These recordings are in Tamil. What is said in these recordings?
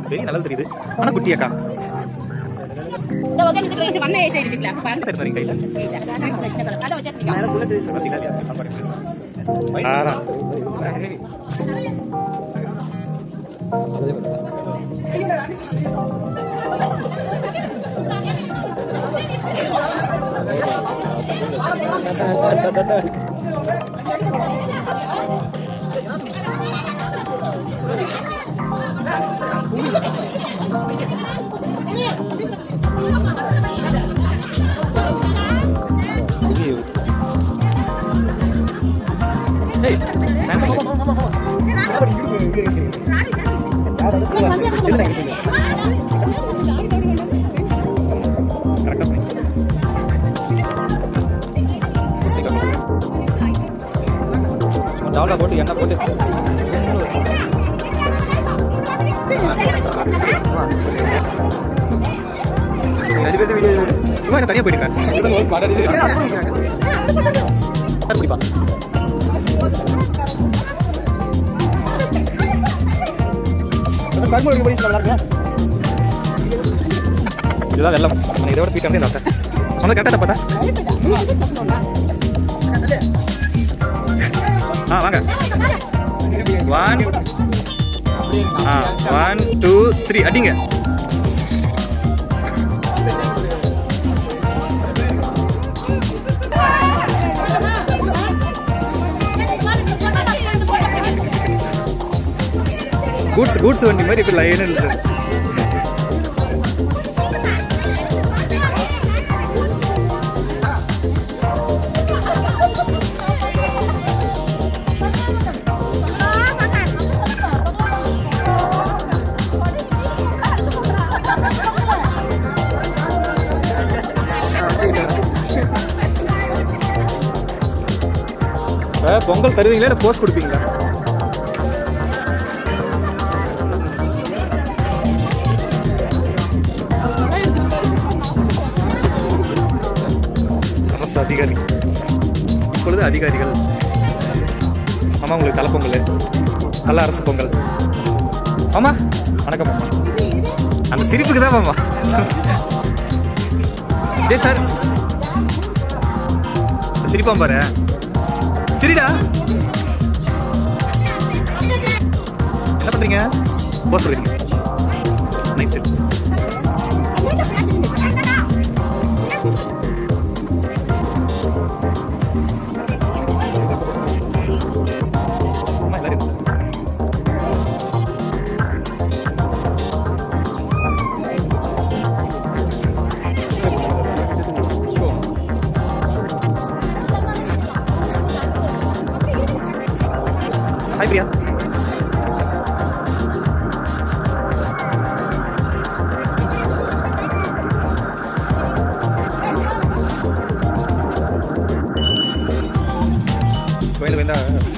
பெரிய நல்லா தெரியுது ஆனா குட்டி அக்கா இந்த ஒகே நிக்கிற இது வண்ண ஏசி இருக்குல பாருங்க தருமா நீங்க கையில அத வச்சிருக்கீங்க ஆறா ஏய் நான் போமா போமா போமா கரெக்டா பண்ணி டவுன்ல போட்டு எண்ணெய் போட்டு ரெண்டு பேரும் வீடியோ சும்மா என்ன தனியா போயிடுங்க சார் பிடிப்பா இதுதான் வெள்ளம் நான் இதோட ஸ்வீட் வந்து சாப்பிட்டேன் சொன்னது கரெக்டாக பார்த்தா ஆ வாங்க ஒன் ஆ ஒன் டூ த்ரீ அடிங்க கூட்ஸ் கூட்ஸ் வண்டி மாதிரி இப்போ லைன் இருந்தது இப்போ பொங்கல் தருவீங்களா இல்லை போஸ்ட் கொடுப்பீங்களா அரசு அதிகாரி இப்பொழுது அதிகாரிகள் ஆமா உங்களுக்கு தலைப்பொங்கல் நல்ல அரசு பொங்கல் ஆமா வணக்கம் மாமா அந்த சிரிப்புக்கு தான் மாமா டேய் சார் சிரிப்பான் பாரு சிரிடா என்ன பண்றீங்க போஸ்ட் சொல்றீங்க நைஸ் ஆமா எல்லாரும் இருந்தாங்க. ஹாய் பிரியா கோயில வேண்டா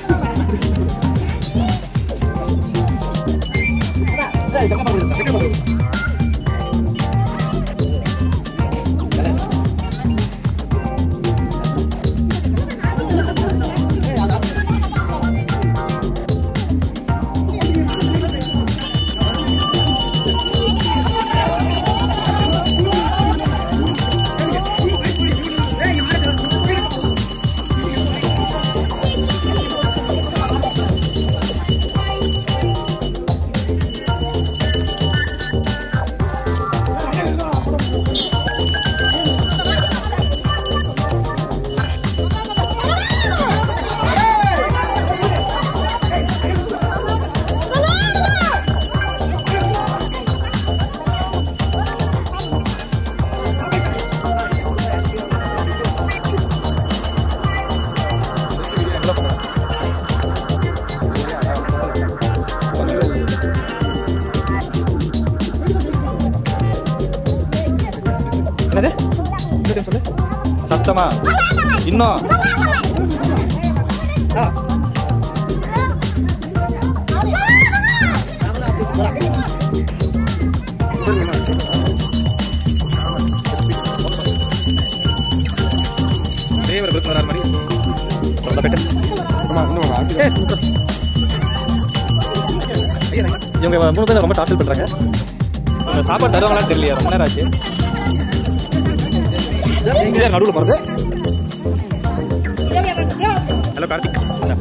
என்னது இன்னொரு time சொல்லு சத்தமா இன்னும் ஆ. தேவர் விருந்தினர் மாதிரி ரொம்ப பெட்டர் ஏய், சூப்பர். ஐயா, இவங்க மூணு பேரும் ரொம்ப டார்ச்சர் பண்றாங்க கொஞ்சம் சாப்பாடு தருவாங்களான்னு தெரியல ரொம்ப நேரம் ஆச்சு நடுவில் போகிறது ஹலோ கார்த்திக்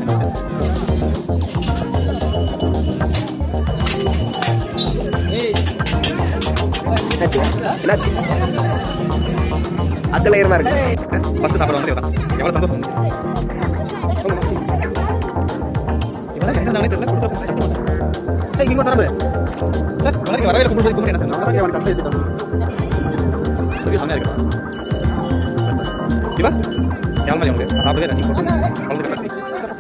என்னாச்சு அக்கல ஈரமா இருக்கு ஃபர்ஸ்ட் சாப்பிட வந்து இவதான் எவ்வளோ சந்தோஷம் இவதான் எங்க இருந்தாலே தெரியல கொடுத்துட்டு போய் சாப்பிட்டு போங்க. ஏய், இங்க தரப்பு சார் நாளைக்கு வரவே கூப்பிட்டு கூப்பிட்டு என்ன சார் நாளைக்கு அவன் கம்பெனி எடுத்து சரி செம்மையா இருக்கு இவா எவ்வளோ மணி உங்களுக்கு நான் சாப்பிடவே இல்லை நீ போட்டு குழந்தை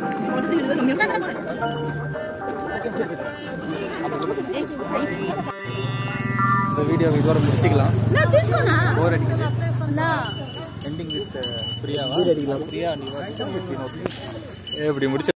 இந்த வீடியோ இதோட முடிச்சுக்கலாம் நான் తీసుకోనా போர் அடிக்குது నా எண்டிங் வித் பிரியாவா பிரியா நிவாஸ் எப்படி முடிச்சு